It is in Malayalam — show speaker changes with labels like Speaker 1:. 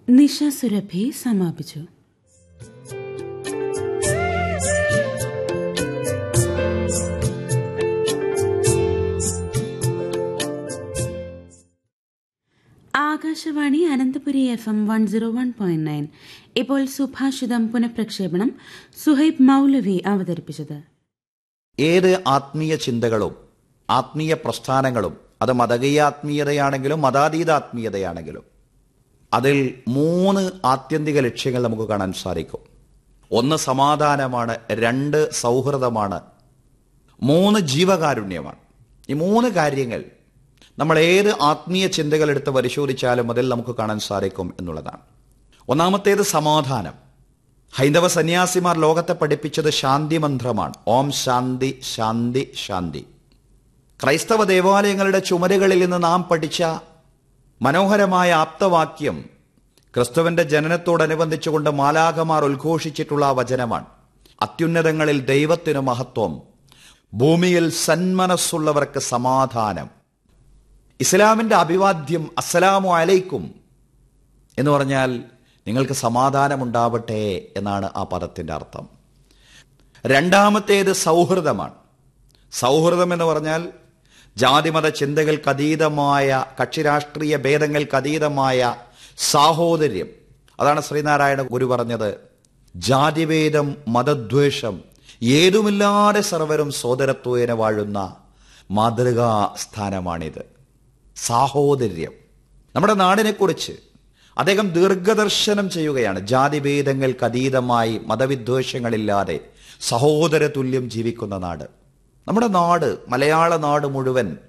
Speaker 1: നിഷ സുരഭി സമാപിച്ചു Akashvani Ananthapuri F M one zero one point nine ഇപ്പോൾ സുഭാഷിതം പുനഃപ്രക്ഷേപണം സുഹൈബ് മൗലവി അവതരിപ്പിച്ചത്
Speaker 2: ഏത് ആത്മീയ ചിന്തകളും ആത്മീയ പ്രസ്ഥാനങ്ങളും അത് മതകീയ ആത്മീയതയാണെങ്കിലും മതാതീത ആത്മീയതയാണെങ്കിലും അതിൽ മൂന്ന് ആത്യന്തിക ലക്ഷ്യങ്ങൾ നമുക്ക് കാണാൻ സാധിക്കും ഒന്ന് സമാധാനമാണ് രണ്ട് സൗഹൃദമാണ് മൂന്ന് ജീവകാരുണ്യമാണ് ഈ മൂന്ന് കാര്യങ്ങൾ നമ്മൾ ഏത് ആത്മീയ ചിന്തകൾ എടുത്ത് പരിശോധിച്ചാലും അതിൽ നമുക്ക് കാണാൻ സാധിക്കും എന്നുള്ളതാണ് ഒന്നാമത്തേത് സമാധാനം ഹൈന്ദവ സന്യാസിമാർ ലോകത്തെ പഠിപ്പിച്ചത് ശാന്തി മന്ത്രമാണ് ഓം ശാന്തി ശാന്തി ശാന്തി ക്രൈസ്തവ ദേവാലയങ്ങളുടെ ചുമരുകളിൽ നിന്ന് നാം പഠിച്ച മനോഹരമായ ആപ്തവാക്യം ക്രിസ്തുവിന്റെ ജനനത്തോടനുബന്ധിച്ചുകൊണ്ട് മാലാഖമാർ ഉദ്ഘോഷിച്ചിട്ടുള്ള ആ വചനമാണ് അത്യുന്നതങ്ങളിൽ ദൈവത്തിനു മഹത്വം ഭൂമിയിൽ സന്മനസ്സുള്ളവർക്ക് സമാധാനം ഇസ്ലാമിന്റെ അഭിവാദ്യം അസ്സലാമു അലൈക്കും എന്ന് പറഞ്ഞാൽ നിങ്ങൾക്ക് സമാധാനമുണ്ടാവട്ടെ എന്നാണ് ആ പദത്തിന്റെ അർത്ഥം രണ്ടാമത്തേത് സൗഹൃദമാണ് സൗഹൃദം എന്ന് പറഞ്ഞാൽ ജാതിമത ചിന്തകൾക്ക് അതീതമായ കക്ഷിരാഷ്ട്രീയ ഭേദങ്ങൾക്ക് അതീതമായ സാഹോദര്യം അതാണ് ശ്രീനാരായണ ഗുരു പറഞ്ഞത് ജാതിഭേദം മതദ്വേഷം ഏതുമില്ലാതെ സർവരും സോദരത്വേന വാഴുന്ന മാതൃകാ സ്ഥാനമാണിത് സാഹോദര്യം നമ്മുടെ നാടിനെക്കുറിച്ച് അദ്ദേഹം ദീർഘദർശനം ചെയ്യുകയാണ് ജാതിഭേദങ്ങൾക്ക് അതീതമായി മതവിദ്വേഷങ്ങളില്ലാതെ സഹോദര തുല്യം ജീവിക്കുന്ന നാട് നമ്മുടെ നാട് മലയാള നാട് മുഴുവൻ